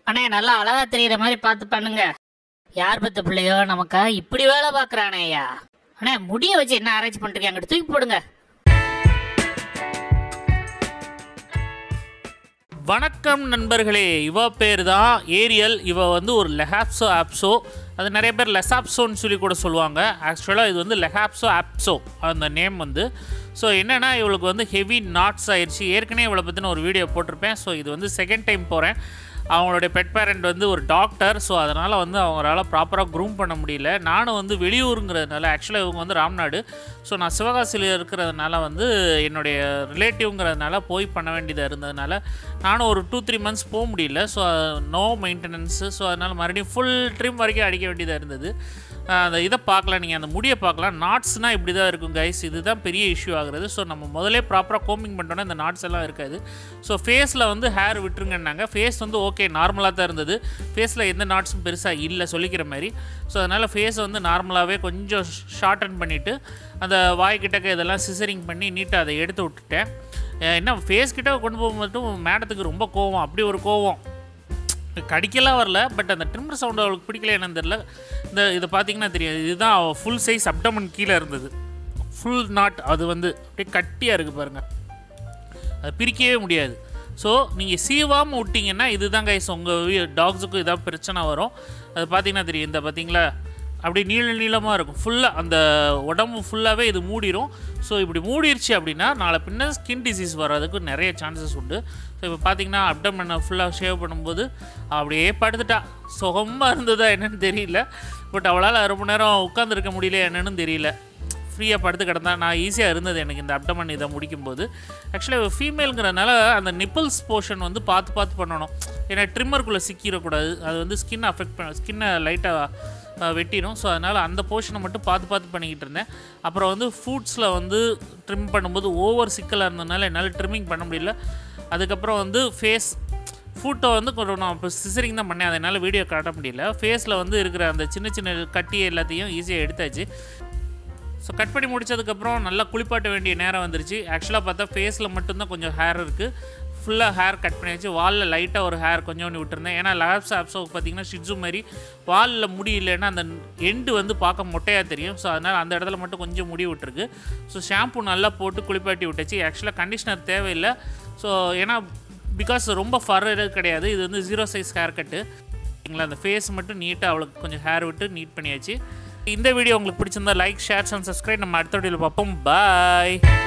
அண்ணே நல்லா அழகா தெரியுற மாதிரி பார்த்து பண்ணுங்க யார் பத்த பிள்ளையோ நமக்கா இப்படி வேலை பார்க்கறானே ஐயா அண்ணே முடிய வச்சு என்ன அரேஞ்ச் பண்ணிருக்கீங்க அங்கிட்டு தூக்கி போடுங்க வணக்கம் நண்பர்களே இவ பேர் தான் ஏரியல் இவ வந்து ஒரு லெஹாப்சோ ஆப்ஸோ அது நிறைய பேர் லெசாப்சோன்னு சொல்லி கூட சொல்லுவாங்க ஆக்சுவலாக இது வந்து லெஹாப்சோ ஆப்ஸோ அந்த நேம் வந்து ஸோ என்னென்னா இவளுக்கு வந்து ஹெவி நாட்ஸ் ஆயிடுச்சு ஏற்கனவே இவளை பற்றின ஒரு வீடியோ போட்டிருப்பேன் ஸோ இது வந்து செகண்ட் டைம் போகிறேன் அவங்களுடைய பெட் பேரண்ட் வந்து ஒரு டாக்டர் ஸோ அதனால் வந்து அவங்களால ப்ராப்பராக க்ரூம் பண்ண முடியல நானும் வந்து வெளியூருங்கிறதுனால ஆக்சுவலாக இவங்க வந்து ராம்நாடு ஸோ நான் சிவகாசியில் இருக்கிறதுனால வந்து என்னுடைய ரிலேட்டிவ்ங்கிறதுனால போய் பண்ண வேண்டியதாக இருந்ததுனால நானும் ஒரு டூ த்ரீ மந்த்ஸ் போக முடியல ஸோ நோ மெயின்டெனன்ஸு ஸோ அதனால் மறுபடியும் ஃபுல் ட்ரிம் வரைக்கும் அடிக்க வேண்டியதாக இருந்தது ஆஹ் அந்த இதை பார்க்கலாம் நீங்கள் அந்த முடியை பார்க்கலாம் நாட்ஸ்னால் இப்படி தான் இருக்கும் கைஸ் இதுதான் பெரிய இஷ்யூ ஆகுறது ஸோ நம்ம முதல்லே ப்ராப்பராக கோமிங் பண்ணிட்டோன்னா இந்த நாட்ஸ் எல்லாம் இருக்காது ஸோ ஃபேஸில் வந்து ஹேர் விட்டுருங்கன்னாங்க ஃபேஸ் வந்து ஓகே நார்மலாக தான் இருந்தது ஃபேஸில் எந்த நாட்ஸும் பெருசாக இல்லை சொல்லிக்கிற மாதிரி ஸோ அதனால் ஃபேஸ் வந்து நார்மலாகவே கொஞ்சம் ஷார்டன் பண்ணிவிட்டு அந்த வாய்க்கிட்டக்க இதெல்லாம் சிசரிங் பண்ணி நீட்டாக அதை எடுத்து விட்டுட்டேன் அஹ் என்ன ஃபேஸ் கிட்ட கொண்டு போக மட்டும் மேடத்துக்கு ரொம்ப கோவம் அப்படி ஒரு கோவம் கடிக்கலாம் வரல பட் அந்த ட்ரிம்மர் சவுண்டு அவளுக்கு பிடிக்கல என்னன்னு தெரியல இந்த இதை பார்த்தீங்கன்னா தெரியும் இதுதான் ஃபுல் சைஸ் அப்டமன் கீழே இருந்தது ஃபுல் நாட் அது வந்து அப்படியே கட்டியாக இருக்குது பாருங்கள் அது பிரிக்கவே முடியாது ஸோ நீங்கள் சீவாமல் விட்டிங்கன்னா இதுதான் கைஸ் உங்கள் டாக்ஸுக்கும் இதாக பிரச்சனை வரும் அது பார்த்தீங்கன்னா தெரியும் இந்த பார்த்தீங்களா அப்படி நீள நீளமாக இருக்கும் ஃபுல்லாக அந்த உடம்பு ஃபுல்லாகவே இது மூடிரும் ஸோ இப்படி மூடிருச்சு அப்படின்னா நாளை பின்ன ஸ்கின் டிசீஸ் வர்றதுக்கு நிறைய சான்சஸ் உண்டு ஸோ இப்போ பார்த்தீங்கன்னா அப்டமனை ஃபுல்லாக ஷேவ் பண்ணும்போது அப்படியே படுத்துட்டா சுகமாக இருந்ததா என்னன்னு தெரியல பட் அவளால் ரொம்ப நேரம் உட்காந்துருக்க முடியல என்னன்னு தெரியல ஃப்ரீயாக படுத்து கிடந்தா நான் ஈஸியாக இருந்தது எனக்கு இந்த அப்டமன் இதை முடிக்கும்போது ஆக்சுவலாக ஃபீமேலுங்கிறனால அந்த நிப்பிள்ஸ் போர்ஷன் வந்து பார்த்து பார்த்து பண்ணணும் ஏன்னா ட்ரிம்மருக்குள்ளே சிக்கிடக்கூடாது அது வந்து ஸ்கின் அஃபெக்ட் பண்ண ஸ்கின்னை லைட்டாக வெட்டிடும் ஸோ அதனால் அந்த போர்ஷனை மட்டும் பார்த்து பார்த்து பண்ணிக்கிட்டு இருந்தேன் அப்புறம் வந்து ஃபுட்ஸில் வந்து ட்ரிம் பண்ணும்போது ஓவர் சிக்கலாக இருந்ததுனால என்னால் ட்ரிம்மிங் பண்ண முடியல அதுக்கப்புறம் வந்து ஃபேஸ் ஃபுட்டை வந்து கொஞ்சம் நான் இப்போ சிசரிங் தான் பண்ணேன் அதனால் வீடியோ காட்ட முடியல ஃபேஸில் வந்து இருக்கிற அந்த சின்ன சின்ன கட்டி எல்லாத்தையும் ஈஸியாக எடுத்தாச்சு ஸோ கட் பண்ணி முடிச்சதுக்கப்புறம் நல்லா குளிப்பாட்ட வேண்டிய நேரம் வந்துருச்சு ஆக்சுவலாக பார்த்தா ஃபேஸில் மட்டும்தான் கொஞ்சம் ஹேர் இருக்குது ஃபுல்லாக ஹேர் கட் பண்ணியாச்சு வாலில் லைட்டாக ஒரு ஹேர் கொஞ்சோண்டு விட்டுருந்தேன் ஏன்னா லேப்ஸ் ஆப்ஸோ பார்த்தீங்கன்னா ஷிட்ஸு மாதிரி வாலில் முடி இல்லைன்னா அந்த எண்டு வந்து பார்க்க மொட்டையாக தெரியும் ஸோ அதனால் அந்த இடத்துல மட்டும் கொஞ்சம் முடி விட்டுருக்கு ஸோ ஷாம்பு நல்லா போட்டு குளிப்பாட்டி விட்டுச்சு ஆக்சுவலாக கண்டிஷனர் தேவையில்லை ஸோ ஏன்னா பிகாஸ் ரொம்ப ஃபர் கிடையாது இது வந்து ஜீரோ சைஸ் ஹேர் கட்டு சரிங்களா அந்த ஃபேஸ் மட்டும் நீட்டாக அவளுக்கு கொஞ்சம் ஹேர் விட்டு நீட் பண்ணியாச்சு இந்த வீடியோ உங்களுக்கு பிடிச்சிருந்தா லைக் ஷேர்ஸ் அண்ட் சப்ஸ்கிரைப் நம்ம அடுத்த வீடியோவில் பார்ப்போம் பாய்